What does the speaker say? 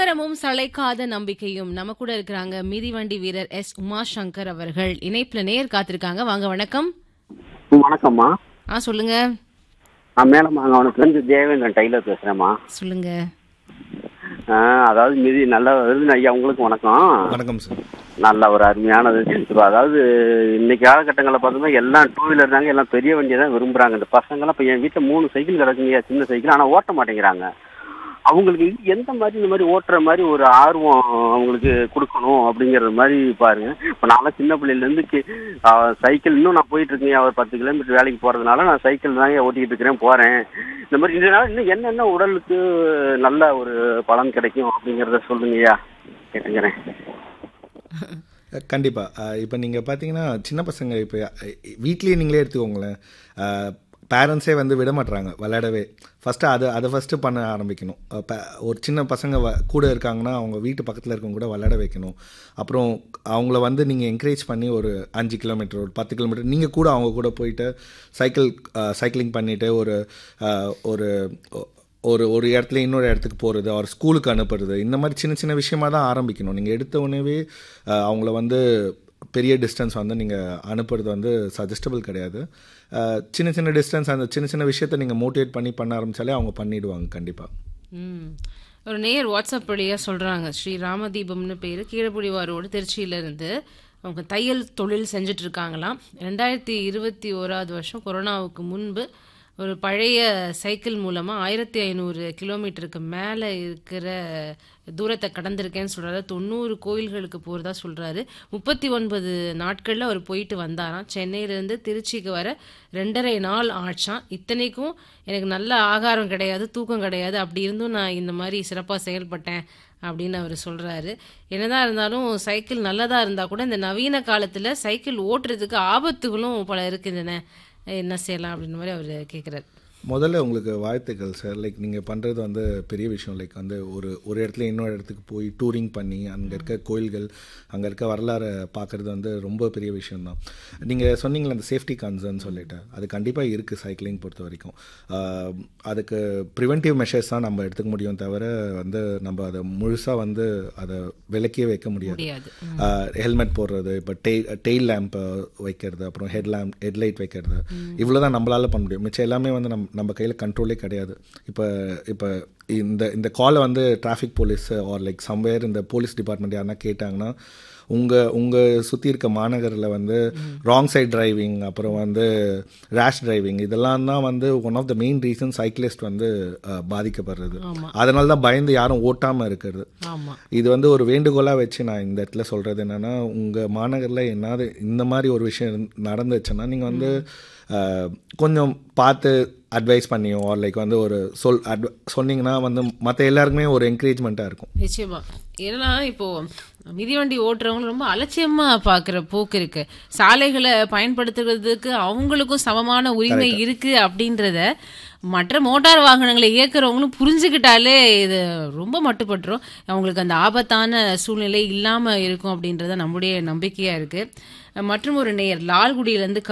நேரமும் சளைக்காத நம்பிக்கையும் நம்ம கூட இருக்கிறாங்க மிதிவண்டி வீரர் எஸ் உமாசங்கர் அவர்கள் இணைப்புல நேர் காத்திருக்காங்க வாங்க வணக்கம் வணக்கம்மா ஆ சொல்லுங்க நான் மேலமாங்கவனத்துல இருந்து தேவேந்திரன் டெய்லர் பேசுறேம்மா சொல்லுங்க ஆ, அதாவது மிதி நல்ல விருது ஐயா உங்களுக்கு வணக்கம் வணக்கம் சார் நல்ல ஒரு அருமையானது இப்போ அதாவது இன்னைக்கு காலகட்டங்களில் பார்த்தோம்னா எல்லாம் டூ வீலர் தாங்க எல்லாம் பெரிய வண்டியை தான் விரும்புறாங்க இந்த பசங்களாம் இப்போ என் வீட்டில் மூணு சைக்கிள் கிடக்குங்க சின்ன சைக்கிள் ஆனால் ஓட்ட மாட்டேங்கிறாங்க அவங்களுக்கு இது எந்த மாதிரி இந்த மாதிரி ஓட்டுற மாதிரி ஒரு ஆர்வம் அவங்களுக்கு கொடுக்கணும் அப்படிங்கிற மாதிரி பாருங்க இப்போ நான்லாம் சின்ன பிள்ளையிலேருந்து சைக்கிள் இன்னும் நான் போயிட்டு இருக்கேன் ஒரு பத்து கிலோமீட்டர் வேலைக்கு போகிறதுனால நான் சைக்கிள் தாங்க ஓட்டிக்கிட்டு இருக்கிறேன் போகிறேன் இந்த மாதிரி இதனால இன்னும் என்னென்ன உடலுக்கு நல்ல ஒரு பலன் கிடைக்கும் அப்படிங்கிறத சொல்லுங்கய்யா கேட்டுக்கிறேன் கண்டிப்பாக இப்போ நீங்கள் பார்த்தீங்கன்னா சின்ன பசங்க இப்போ வீட்லேயே நீங்களே எடுத்துக்கோங்களேன் பேரண்ட்ஸே வந்து விட மாட்றாங்க விளையாடவே ஃபஸ்ட்டு அதை அதை ஃபஸ்ட்டு பண்ண ஆரம்பிக்கணும் அஹ் ப- ஒரு சின்ன பசங்க வ கூட இருக்காங்கன்னா அவங்க வீட்டு பக்கத்தில் இருக்கவங்க கூட விளையாட வைக்கணும் அப்புறம் அவங்கள வந்து நீங்கள் என்கரேஜ் பண்ணி ஒரு அஞ்சு கிலோமீட்டர் ஒரு பத்து கிலோமீட்டர் நீங்கள் கூட அவங்க கூட போயிட்டு சைக்கிள் சைக்கிளிங் பண்ணிவிட்டு ஒரு அஹ், ஒரு ஒரு ஒரு இடத்துல இன்னொரு இடத்துக்கு போகிறது ஒரு ஸ்கூலுக்கு அனுப்புறது இந்த மாதிரி சின்ன சின்ன விஷயமா தான் ஆரம்பிக்கணும் நீங்கள் எடுத்த உடனேவே அஹ், அவங்கள வந்து பெரிய டிஸ்டன்ஸ் வந்து நீங்கள் அனுப்புறது வந்து சஜஸ்டபிள் கிடையாது அஹ், சின்ன சின்ன டிஸ்டன்ஸ் அந்த சின்ன சின்ன விஷயத்த நீங்கள் மோட்டிவேட் பண்ணி பண்ண ஆரம்பித்தாலே அவங்க பண்ணிடுவாங்க கண்டிப்பாக ம். ஒரு நேயர் வாட்ஸ்அப் வழியா சொல்றாங்க ஸ்ரீ ராமதீபம்னு பேரு கீழப்புடிவார் ரோடு திருச்சியில இருந்து அவங்க தையல் தொழில் செஞ்சுட்டு இருக்காங்களாம் ரெண்டாயிரத்தி இருபத்தி ஓராவது வருஷம் கொரோனாவுக்கு முன்பு ஒரு பழைய சைக்கிள் மூலமா ஆயிரத்தி ஐநூறு கிலோமீட்டருக்கு மேல இருக்கிற தூரத்தை கடந்திருக்கேன்னு சொல்றாரு தொண்ணூறு கோயில்களுக்கு போறதா சொல்றாரு முப்பத்தி ஒன்பது நாட்கள்ல அவர் போயிட்டு வந்தாராம் சென்னையில இருந்து திருச்சிக்கு வர ரெண்டரை நாள் ஆச்சாம் இத்தனைக்கும் எனக்கு நல்ல ஆகாரம் கிடையாது தூக்கம் கிடையாது அப்படி இருந்தும் நான் இந்த மாதிரி சிறப்பா செயல்பட்டேன் அப்படின்னு அவர் சொல்றாரு என்னதான் இருந்தாலும் சைக்கிள் நல்லதா இருந்தா கூட இந்த நவீன காலத்துல சைக்கிள் ஓட்டுறதுக்கு ஆபத்துகளும் பல இருக்குதுன்னு என்ன செய்யலாம் அப்படின்னு மாதிரி அவர் கேட்குறாரு முதல்ல உங்களுக்கு வாழ்த்துக்கள் சார் லைக் நீங்கள் பண்ணுறது வந்து பெரிய விஷயம் லைக் வந்து ஒரு ஒரு இடத்துல இன்னொரு இடத்துக்கு போய் டூரிங் பண்ணி அங்கே இருக்க கோயில்கள் அங்கே இருக்க வரலாறை பார்க்குறது வந்து ரொம்ப பெரிய விஷயம்தான் நீங்கள் சொன்னீங்களே அந்த சேஃப்டி கன்சர்ன் சொல்லிட்டு அது கண்டிப்பாக இருக்குது சைக்கிளிங் பொறுத்த வரைக்கும் ஆஹ், அதுக்கு ப்ரிவென்டிவ் மெஷர்ஸ் தான் நம்ம எடுத்துக்க முடியும் தவிர வந்து நம்ம அதை முழுசாக வந்து அதை விலக்கியே வைக்க முடியாது முடியாது ஹெல்மெட் போடுறது இப்போ டெய் டெய்ல் லேம்ப் வைக்கிறது அப்புறம் ஹெட் லேம்ப் ஹெட்லைட் வைக்கிறது இவ்வளோ தான் நம்மளால பண்ண முடியும் மிச்சம் எல்லாமே வந்து நம்ம நம்ம கையில் கண்ட்ரோலே கிடையாது இப்போ இப்போ இந்த இந்த காலை வந்து traffic police or like somewhere இந்த போலீஸ் டிபார்ட்மெண்ட் யாருன்னா கேட்டாங்கன்னா உங்கள் உங்கள் சுற்றி இருக்க மாநகரில் வந்து ராங் சைட் டிரைவிங் அப்புறம் வந்து ரேஷ் டிரைவிங் இதெல்லாம் தான் வந்து one of the main reason cyclist வந்து அஹ், பாதிக்கப்படுறது அதனால தான் பயந்து யாரும் ஓட்டாமல் இருக்கிறது ஆமா இது வந்து ஒரு வேண்டுகோளாக வச்சு நான் இந்த இடத்துல சொல்கிறது என்னென்னா உங்கள் மாநகரில் என்னது இந்த மாதிரி ஒரு விஷயம் இருந்- நடந்துச்சுன்னா நீங்கள் வந்து அஹ், கொஞ்சம் பார்த்து அட்வைஸ் பண்ணியோ ஆர் லைக் வந்து ஒரு சொல் அட்வ சொன்னீங்கன்னா வந்து மற்ற எல்லாருக்குமே ஒரு என்கரேஜ்மெண்ட்டாக இருக்கும் நிச்சயமா ஏன்னா இப்போ மிதிவண்டி ஓட்டுறவங்க ரொம்ப அலட்சியமா பாக்குற போக்கு இருக்கு சாலைகளை பயன்படுத்துறதுக்கு அவங்களுக்கும் சமமான உரிமை இருக்கு அப்படின்றத மற்ற மோட்டார் வாகனங்களை இயக்குறவங்களும் புரிஞ்சுக்கிட்டாலே இது ரொம்ப மட்டுப்பட்டுரும் அவங்களுக்கு அந்த ஆபத்தான சூழ்நிலை இல்லாம இருக்கும் அப்படின்றத நம்முடைய நம்பிக்கையா இருக்கு மற்றும் ஒரு நேயர் லால்குடியில இருந்து